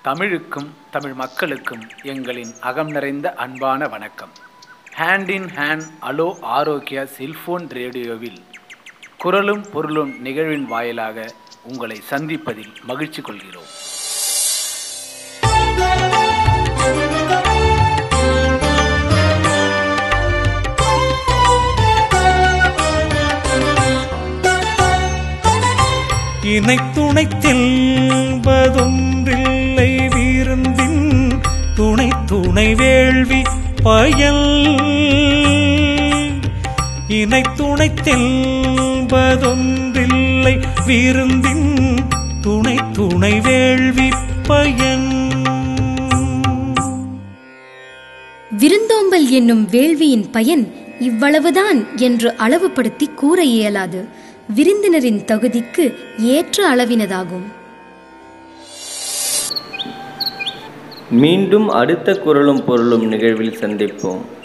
தமிழுக்கும் தமிழ் மக்களுக்கும் எங்களின் அகம் நிறைந்த அன்பான வணக்கம் ஹேண்ட் இன் ஹேண்ட் அலோ ஆரோக்கியா செல்போன் ரேடியோவில் குரலும் பொருளும் நிகழ்வின் வாயிலாக உங்களை சந்திப்பதில் மகிழ்ச்சி கொள்கிறோம் இணை துணை தென்பதொன்றில்லை வீருந்தின் துணை துணை வேள்வி பயல் இணை துணை தென்பதொன்றில்லை வீருந்தின் துணை துணை வேள்வி பயன் விருந்தோம்பல் என்னும் வேள்வியின் பயன் இவ்வளவுதான் என்று அளவுபடுத்தி கூற இயலாது விருந்தினரின் தகுதிக்கு ஏற்ற அளவினதாகும் மீண்டும் அடுத்த குரலும் பொருளும் நிகழ்வில் சந்திப்போம்